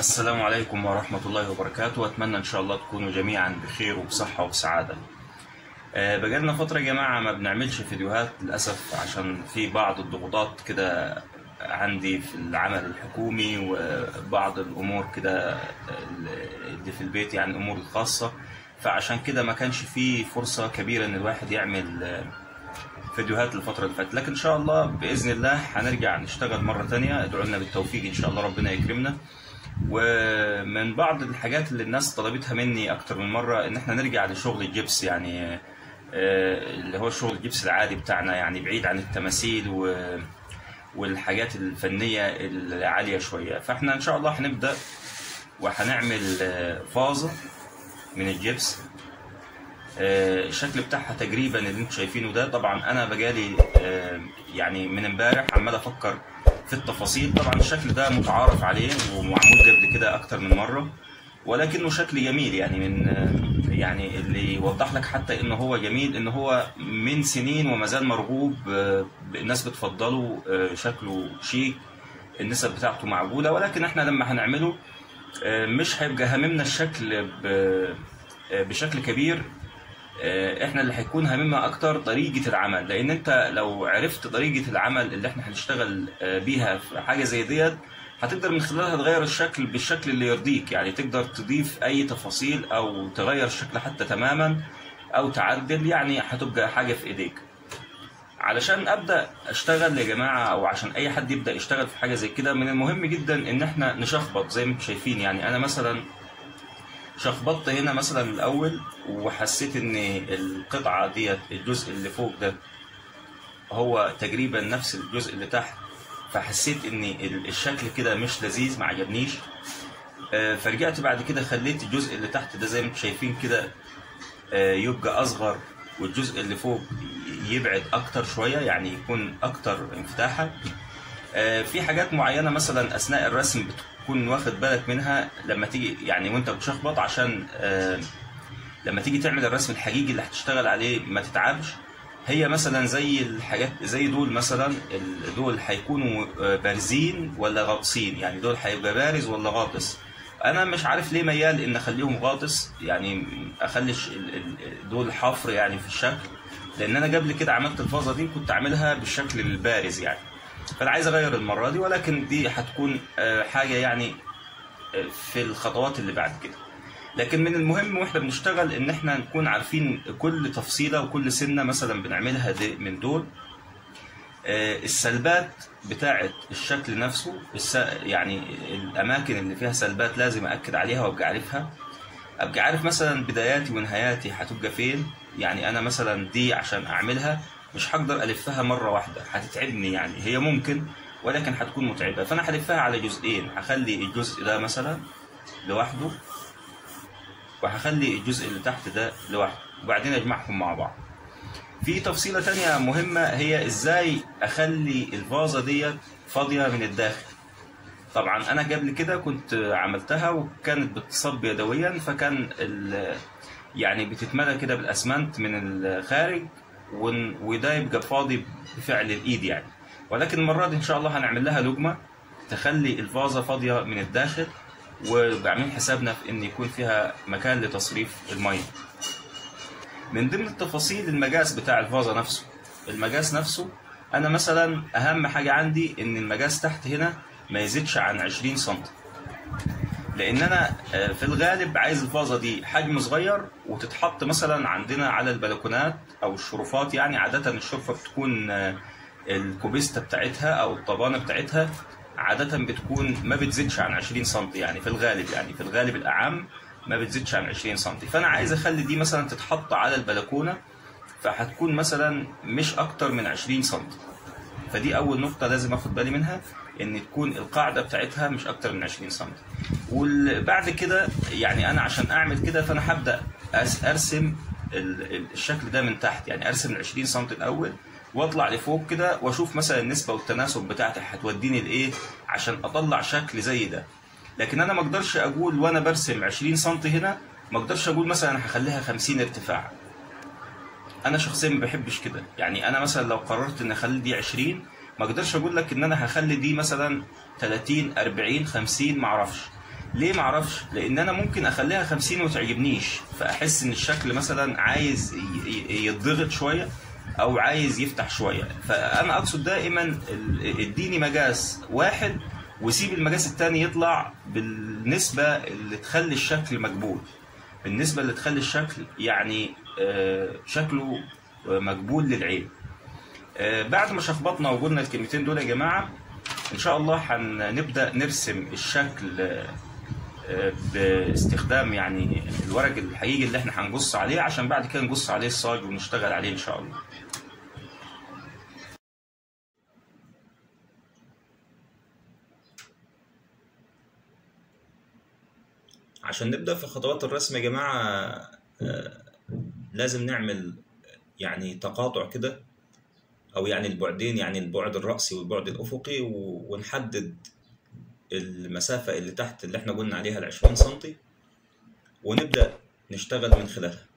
السلام عليكم ورحمة الله وبركاته وأتمنى إن شاء الله تكونوا جميعا بخير وبصحة وبسعادة آه، بقالنا فترة يا جماعة ما بنعملش فيديوهات للأسف عشان في بعض الضغوطات كده عندي في العمل الحكومي وبعض الأمور كده اللي في البيت يعني الأمور الخاصة فعشان كده ما كانش في فرصة كبيرة إن الواحد يعمل آه، فيديوهات الفترة اللي فاتت لكن إن شاء الله بإذن الله هنرجع نشتغل مرة تانية ادعوا لنا بالتوفيق إن شاء الله ربنا يكرمنا ومن بعض الحاجات اللي الناس طلبتها مني أكتر من مرة إن إحنا نرجع لشغل الجبس يعني آه، اللي هو شغل الجبس العادي بتاعنا يعني بعيد عن التماثيل و والحاجات الفنية العالية شوية فإحنا إن شاء الله هنبدأ وهنعمل آه، فازة من الجبس آه، الشكل بتاعها تقريبا اللي انتم شايفينه ده طبعا انا بجالي آه، يعني من امبارح عمال افكر في التفاصيل طبعا الشكل ده متعارف عليه ومعمول قبل كده اكتر من مره ولكنه شكل جميل يعني من آه، يعني اللي يوضح لك حتى ان هو جميل ان هو من سنين وما زال مرغوب آه، الناس بتفضله آه، شكله شيك النسب بتاعته معقوله ولكن احنا لما هنعمله آه، مش هيبقى هاممنا الشكل ب- آه، بشكل كبير آه، احنا اللي هيكون هاممنا اكتر طريقه العمل لان انت لو عرفت طريقه العمل اللي احنا هنشتغل آه، بيها في حاجه زي ديت هتقدر من خلالها تغير الشكل بالشكل اللي يرضيك يعني تقدر تضيف اي تفاصيل او تغير الشكل حتى تماما او تعدل يعني هتبقى حاجه في ايديك علشان ابدا اشتغل يا جماعه او عشان اي حد يبدا يشتغل في حاجه زي كده من المهم جدا ان احنا نشخبط زي ما انتم شايفين يعني انا مثلا شخبطت هنا مثلا الاول وحسيت ان القطعه ديت الجزء اللي فوق ده هو تقريبا نفس الجزء اللي تحت فحسيت ان ال- الشكل كده مش لذيذ ما عجبنيش آه، فرجعت بعد كده خليت الجزء اللي تحت ده زي ما انتم شايفين كده آه، يبقى اصغر والجزء اللي فوق يبعد اكتر شويه يعني يكون اكتر انفتاحا آه، في حاجات معينه مثلا اثناء الرسم بتكون واخد بالك منها لما تيجي يعني وانت بتشخبط عشان آه، لما تيجي تعمل الرسم الحقيقي اللي هتشتغل عليه ما تتعبش هي مثلا زي الحاجات زي دول مثلا ال- دول هيكونوا آه، بارزين ولا غاطسين يعني دول هيبقى بارز ولا غاطس انا مش عارف ليه ميال ان اخليهم غاطس يعني اخليش ال- ال- دول حفر يعني في الشكل لان انا قبل كده عملت الفازه دي كنت عاملها بالشكل البارز يعني فانا عايز اغير المره دي ولكن دي هتكون آه، حاجه يعني آه، في الخطوات اللي بعد كده لكن من المهم واحنا بنشتغل ان احنا نكون عارفين كل تفصيله وكل سنه مثلا بنعملها دي من دول آه، السلبات بتاعه الشكل نفسه الس- يعني الاماكن اللي فيها سلبات لازم اكد عليها وابقى عارفها ابقى عارف مثلا بداياتي ونهاياتي هتبقى فين يعني انا مثلا دي عشان اعملها مش هقدر الفها مره واحده هتتعبني يعني هي ممكن ولكن هتكون متعبه فانا هلفها على جزئين هخلي الجزء ده مثلا لوحده وهخلي الجزء اللي تحت ده لوحده وبعدين اجمعهم مع بعض في تفصيلة تانية مهمة هي ازاي اخلي الفازة ديت فاضية من الداخل طبعا انا قبل كده كنت عملتها وكانت بتصب يدويا فكان ال- يعني بتتملى كده بالاسمنت من الخارج ون- وده يبقى فاضي بفعل الايد يعني ولكن المرة دي ان شاء الله هنعمل لها لجمة تخلي الفازة فاضية من الداخل وعاملين حسابنا في ان يكون فيها مكان لتصريف المية من ضمن التفاصيل المجاس بتاع الفازة نفسه المجاس نفسه انا مثلا اهم حاجة عندي ان المجاس تحت هنا ما يزيدش عن 20 سم لان انا آه، في الغالب عايز الفازة دي حجم صغير وتتحط مثلا عندنا على البلكونات او الشرفات يعني عادة الشرفة بتكون آه، الكوبيستا بتاعتها او الطبانة بتاعتها عادة بتكون ما بتزيدش عن 20 سم يعني في الغالب يعني في الغالب الأعم ما بتزيدش عن 20 سم فأنا عايز أخلي دي مثلا تتحط على البلكونة فهتكون مثلا مش أكتر من 20 سم فدي أول نقطة لازم أخد بالي منها إن تكون القاعدة بتاعتها مش أكتر من 20 سم وبعد كده يعني أنا عشان أعمل كده فأنا هبدأ أس- أرسم ال- ال- الشكل ده من تحت يعني أرسم ال 20 سم الأول واطلع لفوق كده واشوف مثلا النسبه والتناسب بتاعتي هتوديني لايه عشان اطلع شكل زي ده لكن انا ما اقدرش اقول وانا برسم 20 سم هنا ما اقدرش اقول مثلا هخليها 50 ارتفاع انا شخصيا ما بحبش كده يعني انا مثلا لو قررت ان اخلي دي 20 ما اقدرش اقول لك ان انا هخلي دي مثلا 30 40 50 ما اعرفش ليه معرفش لان انا ممكن اخليها 50 وتعجبنيش فاحس ان الشكل مثلا عايز ي- ي- يتضغط شويه او عايز يفتح شويه فانا اقصد دائما ال- اديني مقاس واحد وسيب المقاس التاني يطلع بالنسبه اللي تخلي الشكل مقبول بالنسبه اللي تخلي الشكل يعني آه، شكله آه، مقبول للعين آه، بعد ما شخبطنا وقلنا الكلمتين دول يا جماعه ان شاء الله هنبدا نرسم الشكل آه، آه، باستخدام يعني الورق الحقيقي اللي احنا هنقص عليه عشان بعد كده نقص عليه الصاج ونشتغل عليه ان شاء الله عشان نبدأ في خطوات الرسم يا جماعة آه، لازم نعمل يعني تقاطع كده أو يعني البعدين يعني البعد الرأسي والبعد الأفقي و- ونحدد المسافة اللي تحت اللي احنا قلنا عليها العشرين سنتي ونبدأ نشتغل من خلالها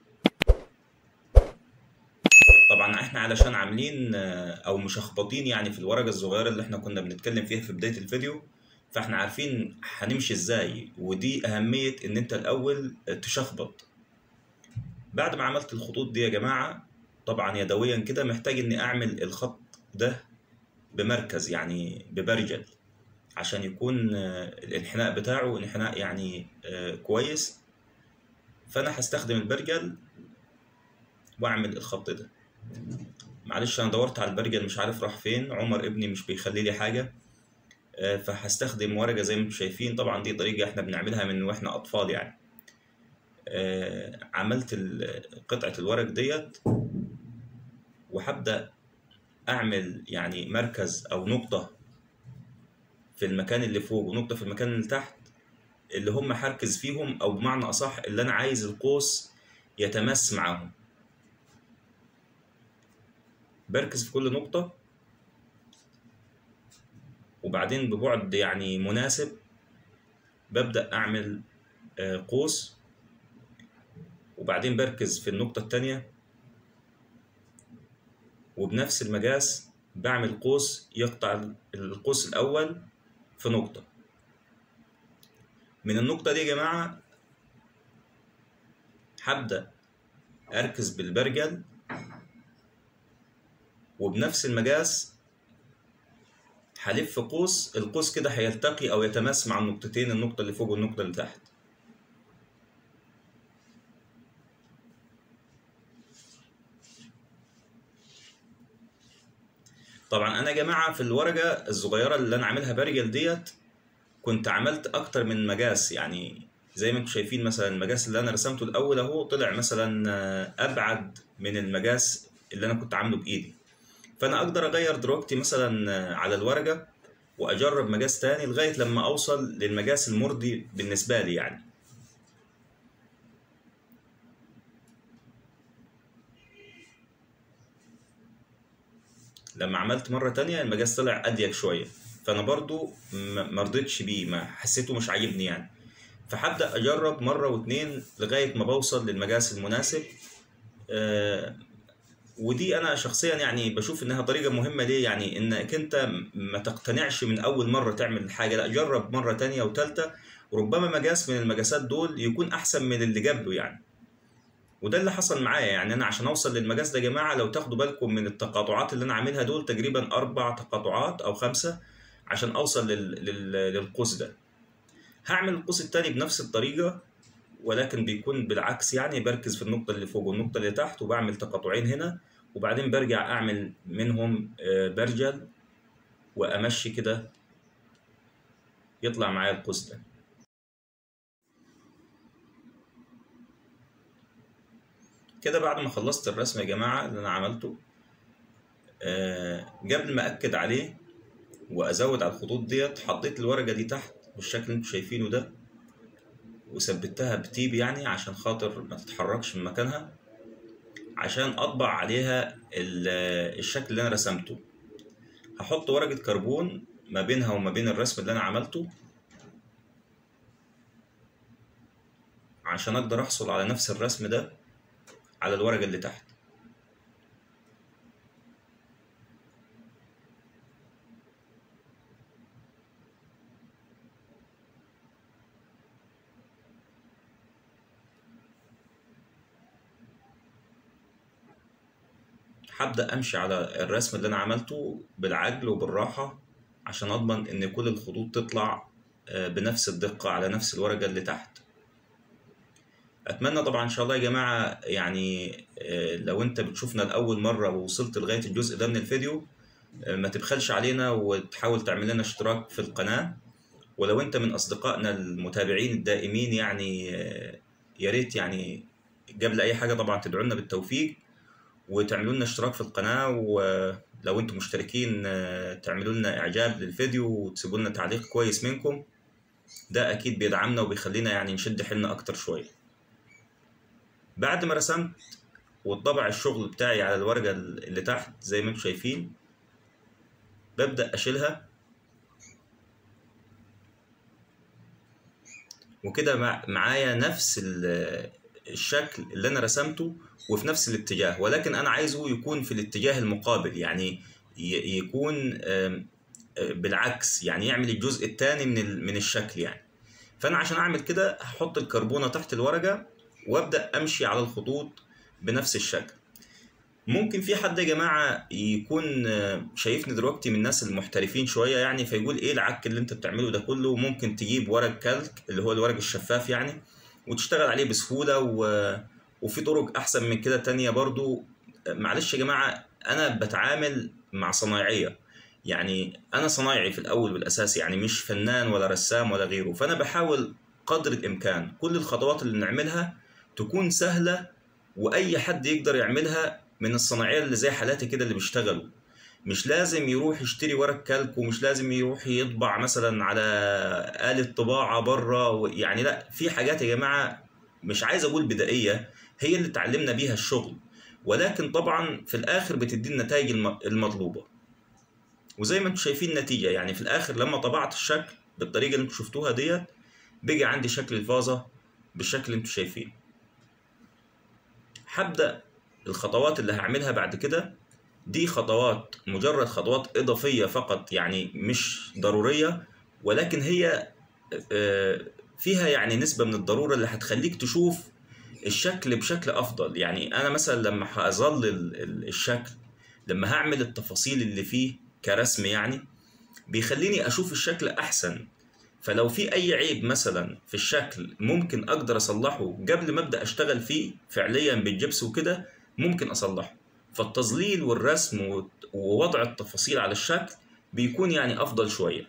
طبعا احنا علشان عاملين آه، او مشخبطين يعني في الورقة الصغيرة اللي احنا كنا بنتكلم فيها في بداية الفيديو فاحنا عارفين هنمشي ازاي ودي اهمية ان انت الاول تشخبط بعد ما عملت الخطوط دي يا جماعة طبعا يدويا كده محتاج اني اعمل الخط ده بمركز يعني ببرجل عشان يكون آه، الانحناء بتاعه انحناء يعني آه، كويس فانا هستخدم البرجل واعمل الخط ده معلش انا دورت على البرجل مش عارف راح فين عمر ابني مش بيخلي لي حاجة آه، فهستخدم ورقة زي ما انتم شايفين طبعا دي طريقة احنا بنعملها من واحنا اطفال يعني آه، عملت ال- قطعة الورق ديت وهبدأ اعمل يعني مركز او نقطة في المكان اللي فوق ونقطة في المكان اللي تحت اللي هم هركز فيهم او بمعنى اصح اللي انا عايز القوس يتماس معاهم بركز في كل نقطة وبعدين ببعد يعني مناسب ببدأ أعمل آه، قوس وبعدين بركز في النقطة التانية وبنفس المقاس بعمل قوس يقطع القوس الأول في نقطة من النقطة دي يا جماعة هبدأ أركز بالبرجل وبنفس المقاس هلف قوس القوس كده هيلتقي أو يتماس مع النقطتين النقطة اللي فوق والنقطة اللي تحت طبعا انا يا جماعه في الورقه الصغيره اللي انا عاملها برجل ديت كنت عملت اكتر من مقاس يعني زي ما انتم شايفين مثلا المقاس اللي انا رسمته الاول اهو طلع مثلا آه، ابعد من المقاس اللي انا كنت عامله بايدي فانا اقدر اغير دلوقتي مثلا آه، على الورقه واجرب مقاس تاني لغايه لما اوصل للمقاس المرضي بالنسبه لي يعني لما عملت مرة تانية المقاس طلع أضيق شوية فأنا برضو م- مرضتش بيه ما حسيته مش عاجبني يعني فهبدأ أجرب مرة واتنين لغاية ما بوصل للمقاس المناسب آه، ودي أنا شخصيا يعني بشوف إنها طريقة مهمة ليه يعني إنك أنت ما تقتنعش من أول مرة تعمل حاجة لا جرب مرة تانية وتالتة وربما مقاس من المقاسات دول يكون أحسن من اللي قبله يعني وده اللي حصل معايا يعني انا عشان اوصل للمقاس ده يا جماعه لو تاخدوا بالكم من التقاطعات اللي انا عاملها دول تقريبا اربع تقاطعات او خمسه عشان اوصل لل... لل... للقوس ده هعمل القوس التاني بنفس الطريقه ولكن بيكون بالعكس يعني بركز في النقطه اللي فوق والنقطه اللي تحت وبعمل تقاطعين هنا وبعدين برجع اعمل منهم آه، برجل وامشي كده يطلع معايا القوس ده كده بعد ما خلصت الرسم يا جماعة اللي أنا عملته آه، قبل ما أكد عليه وأزود على الخطوط ديت حطيت الورقة دي تحت بالشكل اللي انتوا شايفينه ده وثبتها بتيب يعني عشان خاطر ما تتحركش من مكانها عشان أطبع عليها ال- الشكل اللي أنا رسمته هحط ورقة كربون ما بينها وما بين الرسم اللي أنا عملته عشان أقدر أحصل على نفس الرسم ده على الورقة اللي تحت هبدأ أمشي على الرسم اللي أنا عملته بالعجل وبالراحة عشان أضمن إن كل الخطوط تطلع آه، بنفس الدقة على نفس الورقة اللي تحت أتمنى طبعا إن شاء الله يا جماعة يعني آه، لو أنت بتشوفنا لأول مرة ووصلت لغاية الجزء ده من الفيديو آه، ما تبخلش علينا وتحاول تعمل لنا اشتراك في القناة ولو أنت من أصدقائنا المتابعين الدائمين يعني آه، يا ريت يعني قبل أي حاجة طبعا تدعونا بالتوفيق وتعملوا لنا اشتراك في القناة ولو انتم مشتركين آه، تعملوا لنا اعجاب للفيديو وتسيبوا لنا تعليق كويس منكم ده اكيد بيدعمنا وبيخلينا يعني نشد حيلنا اكتر شوية بعد ما رسمت واتطبع الشغل بتاعي على الورقة اللي تحت زي ما انتم شايفين ببدأ اشيلها وكده مع- معايا نفس ال- الشكل اللي انا رسمته وفي نفس الاتجاه ولكن انا عايزه يكون في الاتجاه المقابل يعني ي- يكون آم، آه، بالعكس يعني يعمل الجزء الثاني من ال- من الشكل يعني فانا عشان اعمل كده هحط الكربونه تحت الورقه وابدا امشي على الخطوط بنفس الشكل ممكن في حد يا جماعه يكون آه، شايفني دلوقتي من الناس المحترفين شويه يعني فيقول ايه العك اللي انت بتعمله ده كله ممكن تجيب ورق كالك اللي هو الورق الشفاف يعني وتشتغل عليه بسهوله و... وفي طرق احسن من كده تانية برضو معلش يا جماعه انا بتعامل مع صنايعيه يعني انا صنايعي في الاول والاساس يعني مش فنان ولا رسام ولا غيره فانا بحاول قدر الامكان كل الخطوات اللي نعملها تكون سهله واي حد يقدر يعملها من الصناعيه اللي زي حالاتي كده اللي بيشتغلوا مش لازم يروح يشتري ورق كلك ومش لازم يروح يطبع مثلا على آلة طباعة بره يعني لا في حاجات يا جماعة مش عايز اقول بدائية هي اللي اتعلمنا بيها الشغل ولكن طبعا في الاخر بتدي النتائج الم- المطلوبة وزي ما انتم شايفين النتيجة يعني في الاخر لما طبعت الشكل بالطريقة اللي انتم شفتوها ديت بقى عندي شكل الفازة بالشكل اللي انتم شايفينه هبدأ الخطوات اللي هعملها بعد كده دي خطوات مجرد خطوات إضافية فقط يعني مش ضرورية ولكن هي آه، فيها يعني نسبة من الضرورة اللي هتخليك تشوف الشكل بشكل أفضل يعني أنا مثلا لما هظلل ال- الشكل لما هعمل التفاصيل اللي فيه كرسم يعني بيخليني أشوف الشكل أحسن فلو في أي عيب مثلا في الشكل ممكن أقدر أصلحه قبل ما أبدأ أشتغل فيه فعليا بالجبس وكده ممكن أصلحه فالتظليل والرسم وت- ووضع التفاصيل على الشكل بيكون يعني افضل شويه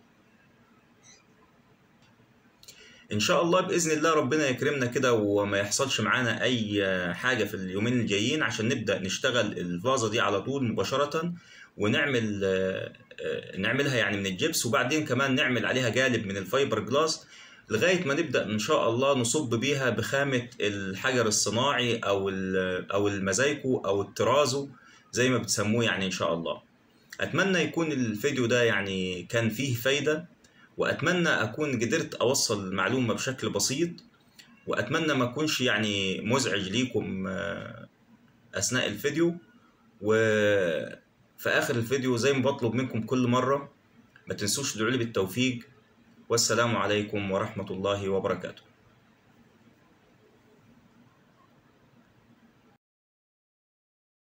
ان شاء الله باذن الله ربنا يكرمنا كده وما يحصلش معانا اي حاجه في اليومين الجايين عشان نبدا نشتغل الفازه دي على طول مباشره ونعمل آه، آه، نعملها يعني من الجبس وبعدين كمان نعمل عليها جالب من الفايبر جلاس لغايه ما نبدا ان شاء الله نصب بيها بخامه الحجر الصناعي او ال- او المزايكو او الترازو زي ما بتسموه يعني ان شاء الله اتمنى يكون الفيديو ده يعني كان فيه فايده واتمنى اكون قدرت اوصل المعلومه بشكل بسيط واتمنى ما اكونش يعني مزعج ليكم آه، اثناء الفيديو وفي اخر الفيديو زي ما بطلب منكم كل مره ما تنسوش تدعوا لي بالتوفيق والسلام عليكم ورحمه الله وبركاته